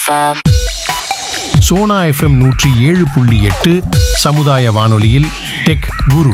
FM. Sona FM நூற்றி ஏழு புள்ளி எட்டு சமுதாய வானொலியில் டெக் குரு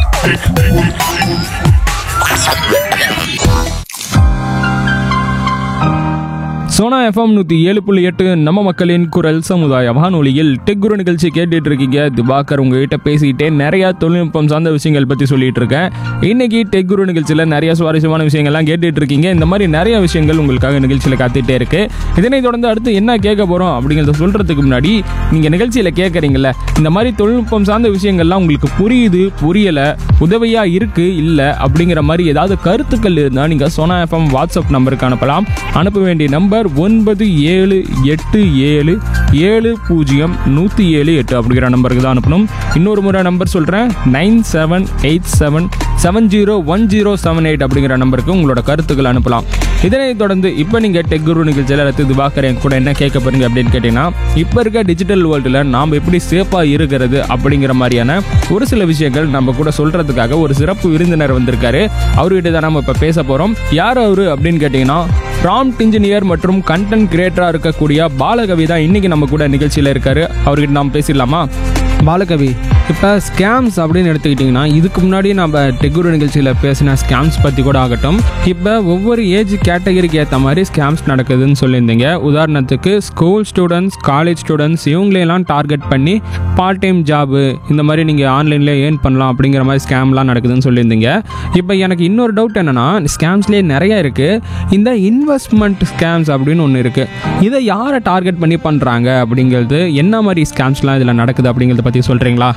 சோனா எஃப்எம் நூற்றி ஏழு புள்ளி எட்டு நம்ம மக்களின் குரல் சமுதாய வானொலியில் டெக் குரு நிகழ்ச்சி கேட்டுட்டு இருக்கீங்க திவாகர் உங்ககிட்ட பேசிக்கிட்டே நிறைய தொழில்நுட்பம் சார்ந்த விஷயங்கள் பற்றி சொல்லிட்டு இருக்கேன் இன்னைக்கு டெக் குரு நிகழ்ச்சியில் நிறைய சுவாரஸ்யமான விஷயங்கள்லாம் கேட்டுட்டு இருக்கீங்க இந்த மாதிரி நிறைய விஷயங்கள் உங்களுக்காக நிகழ்ச்சியில் காத்துட்டே இருக்கு இதனை தொடர்ந்து அடுத்து என்ன கேட்க போகிறோம் அப்படிங்கிறத சொல்கிறதுக்கு முன்னாடி நீங்கள் நிகழ்ச்சியில் கேட்குறீங்களே இந்த மாதிரி தொழில்நுட்பம் சார்ந்த விஷயங்கள்லாம் உங்களுக்கு புரியுது புரியலை உதவியாக இருக்கு இல்லை அப்படிங்கிற மாதிரி ஏதாவது கருத்துக்கள் இருந்தால் நீங்கள் சோனா எஃப்எம் வாட்ஸ்அப் நம்பருக்கு அனுப்பலாம் அனுப்ப வேண்டிய நம்பர் ஒன்பது ஏழு எட்டு ஏழு ஏழு பூஜ்ஜியம் நூற்றி ஏழு எட்டு அப்படிங்கிற நம்பருக்கு தான் அனுப்பணும் இன்னொரு முறை நம்பர் சொல்கிறேன் nine seven eight seven seven zero one zero seven eight அப்படிங்கிற நம்பருக்கு உங்களோட கருத்துக்கள் அனுப்பலாம் இதனைத் தொடர்ந்து இப்போ நீங்கள் டெக் குரு நிகழ்ச்சியில் அடுத்து திவாகரன் கூட என்ன கேட்க போறீங்க அப்படின்னு கேட்டிங்கன்னா இப்போ இருக்க டிஜிட்டல் வேர்ல்டில் நாம் எப்படி சேஃபாக இருக்கிறது அப்படிங்கிற மாதிரியான ஒரு சில விஷயங்கள் நம்ம கூட சொல்கிறதுக்காக ஒரு சிறப்பு விருந்தினர் வந்திருக்காரு அவர்கிட்ட தான் நம்ம இப்போ பேச போகிறோம் யார் அவரு அப்படின்னு கேட்டிங்கன்னா ப்ராம்ப்ட் இன்ஜினியர் மற்றும் கண்டென்ட் கிரியேட்டராக இருக்கக்கூடிய பாலகவி தான் இன்னைக்கு நம்ம கூட நிகழ்ச்சியில் இருக்காரு அவர்கிட்ட நாம் பேசிடலாமா பாலகவி இப்போ ஸ்கேம்ஸ் அப்படின்னு எடுத்துக்கிட்டிங்கன்னா இதுக்கு முன்னாடி நம்ம டெகுரு நிகழ்ச்சியில் பேசின ஸ்கேம்ஸ் பற்றி கூட ஆகட்டும் இப்போ ஒவ்வொரு ஏஜ் கேட்டகரிக்கு ஏற்ற மாதிரி ஸ்கேம்ஸ் நடக்குதுன்னு சொல்லியிருந்தீங்க உதாரணத்துக்கு ஸ்கூல் ஸ்டூடெண்ட்ஸ் காலேஜ் ஸ்டூடெண்ட்ஸ் இவங்களையெல்லாம் டார்கெட் பண்ணி பார்ட் டைம் ஜாபு இந்த மாதிரி நீங்கள் ஆன்லைன்லேயே ஏர்ன் பண்ணலாம் அப்படிங்கிற மாதிரி ஸ்கேம்லாம் நடக்குதுன்னு சொல்லியிருந்தீங்க இப்போ எனக்கு இன்னொரு டவுட் என்னென்னா ஸ்கேம்ஸ்லேயே நிறைய இருக்குது இந்த இன்வெஸ்ட்மெண்ட் ஸ்கேம்ஸ் அப்படின்னு ஒன்று இருக்குது இதை யாரை டார்கெட் பண்ணி பண்ணுறாங்க அப்படிங்கிறது என்ன மாதிரி ஸ்கேம்ஸ்லாம் இதில் நடக்குது அப்படிங்கிறத பற்றி சொல்கிறீங்களா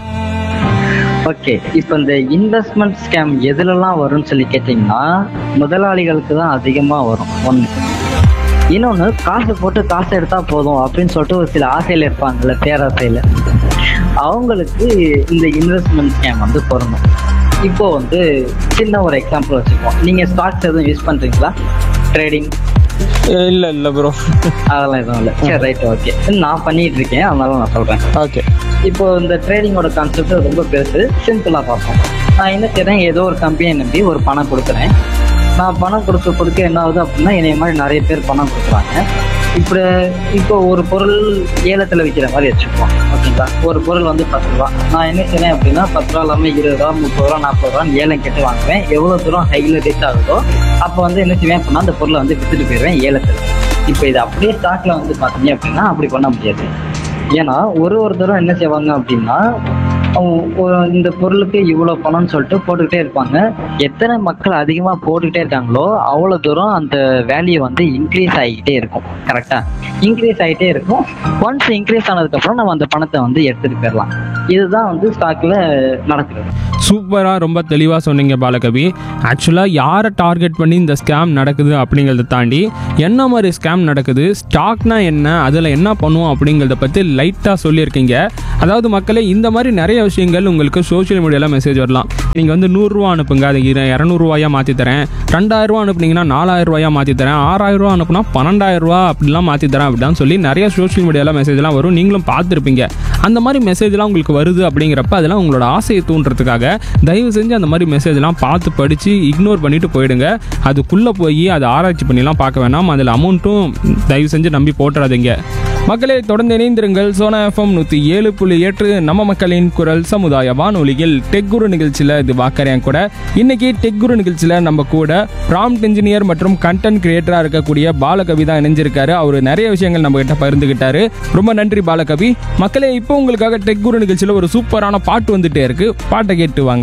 ஓகே இப்போ இந்த இன்வெஸ்ட்மெண்ட் ஸ்கேம் எதுலலாம் வரும்னு சொல்லி கேட்டிங்கன்னா முதலாளிகளுக்கு தான் அதிகமாக வரும் ஒன்று இன்னொன்று காசு போட்டு காசு எடுத்தா போதும் அப்படின்னு சொல்லிட்டு ஒரு சில ஆசையில் இருப்பாங்கல்ல பேராசையில் அவங்களுக்கு இந்த இன்வெஸ்ட்மெண்ட் ஸ்கேம் வந்து பொருந்தும் இப்போ வந்து சின்ன ஒரு எக்ஸாம்பிள் வச்சுக்குவோம் நீங்கள் ஸ்டாக்ஸ் எதுவும் யூஸ் பண்ணுறீங்களா ட்ரேடிங் இல்லை இல்லை ப்ரோ அதெல்லாம் எதுவும் இல்லை சரி ரைட் ஓகே நான் பண்ணிட்டு இருக்கேன் அதனால நான் சொல்கிறேன் ஓகே இப்போ இந்த ட்ரேடிங்கோட கான்செப்ட் ரொம்ப பெருசு சிம்பிளாக பார்ப்போம் நான் என்ன செய்றேன் ஏதோ ஒரு கம்பெனியை நம்பி ஒரு பணம் கொடுக்குறேன் நான் பணம் கொடுக்க கொடுக்க என்ன ஆகுது அப்படின்னா என்னைய மாதிரி நிறைய பேர் பணம் கொடுக்குறாங்க இப்போ இப்போ ஒரு பொருள் ஏலத்தில் விற்கிற மாதிரி வச்சுக்குவோம் ஓகேங்களா ஒரு பொருள் வந்து பத்து ரூபா நான் என்ன செய்றேன் அப்படின்னா பத்து ரூபா இல்லாமல் இருபது ரூபா முப்பது ரூபா நாற்பது ரூபா ஏலம் கேட்டு வாங்குவேன் எவ்வளோ தூரம் ஹையில் ரீச் ஆகுதோ அப்போ வந்து என்ன செய்வேன் அப்படின்னா அந்த பொருளை வந்து வித்துட்டு போயிடுவேன் ஏலத்தில் இப்போ இது அப்படியே ஸ்டாக்ல வந்து பார்த்தீங்க அப்படின்னா அப்படி பண்ண முடியாது ஏன்னா ஒரு ஒரு தடவை என்ன செய்வாங்க அப்படின்னா அவங்க ஒரு- இந்த பொருளுக்கு இவ்வளோ பணம்னு சொல்லிட்டு போட்டுக்கிட்டே இருப்பாங்க எத்தனை மக்கள் அதிகமாக போட்டுக்கிட்டே இருக்காங்களோ அவ்வளோ தூரம் அந்த வேல்யூ வந்து இன்க்ரீஸ் ஆகிக்கிட்டே இருக்கும் கரெக்டாக இன்க்ரீஸ் ஆகிட்டே இருக்கும் ஒன்ஸ் இன்க்ரீஸ் ஆனதுக்கப்புறம் நம்ம அந்த பணத்தை வந்து எடுத்துகிட்டு போயிடலாம் இதுதான் வந்து ஸ்டாக்ல நடக்கிறது சூப்பராக ரொம்ப தெளிவாக சொன்னீங்க பாலகவி ஆக்சுவலாக யாரை டார்கெட் பண்ணி இந்த ஸ்கேம் நடக்குது அப்படிங்கிறத தாண்டி என்ன மாதிரி ஸ்கேம் நடக்குது ஸ்டாக்னா என்ன அதில் என்ன பண்ணுவோம் அப்படிங்கிறத பற்றி லைட்டாக சொல்லியிருக்கீங்க அதாவது மக்களே இந்த மாதிரி நிறைய விஷயங்கள் உங்களுக்கு சோஷியல் மீடியாவில் மெசேஜ் வரலாம் நீங்கள் வந்து நூறுரூவா அனுப்புங்க அது இர- இரநூறுவாயா மாற்றி தரேன் ரெண்டாயிரரூவா அனுப்புனீங்கன்னா நாலாயிரரூவாயா மாற்றி தரேன் ஆறாயிரரூவா அனுப்புனா பன்னெண்டாயிரரூவா அப்படிலாம் மாற்றி தரேன் அப்படின்னு சொல்லி நிறைய சோஷியல் மீடியாவில் மெசேஜ்லாம் வரும் நீங்களும் பார்த்துருப்பீங்க அந்த மாதிரி மெசேஜ்லாம் உங்களுக்கு வருது அப்படிங்கிறப்ப அதெல்லாம் உங்களோட ஆசையை தூண்டுறதுக்காக தயவு செஞ்சு அந்த மாதிரி மெசேஜ்லாம் பார்த்து படித்து இக்னோர் பண்ணிட்டு போயிடுங்க அதுக்குள்ளே போய் அதை ஆராய்ச்சி பண்ணிலாம் பார்க்க வேணாம் அதில் அமௌண்ட்டும் தயவு செஞ்சு நம்பி போட்டுறாதீங்க மக்களே தொடர்ந்து இணைந்திருங்கள் சோனா எஃப்எம் நூற்றி ஏழு புள்ளி எட்டு நம்ம மக்களின் குரல் சமுதாய வானொலியில் டெக் குரு நிகழ்ச்சியில் இது வாக்கறேன் கூட இன்னைக்கு டெக் குரு நிகழ்ச்சியில் நம்ம கூட ப்ராம்ப்ட் இன்ஜினியர் மற்றும் கண்டென்ட் கிரியேட்டராக இருக்கக்கூடிய பாலகவி தான் இணைஞ்சிருக்காரு அவர் நிறைய விஷயங்கள் நம்ம கிட்ட பகிர்ந்துகிட்டாரு ரொம்ப நன்றி பாலகவி மக்களே இப்போ உங்களுக்காக டெக் குரு நிகழ்ச்சியில் ஒரு சூப்பரான பாட்டு வந்துட்டே இருக்கு பாட்டை கேட்டு வாங்க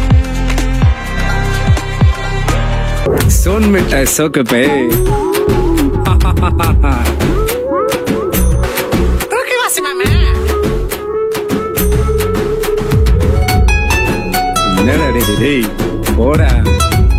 सोन मिठाई सोक पे என்னடா டேய், டேய் போடா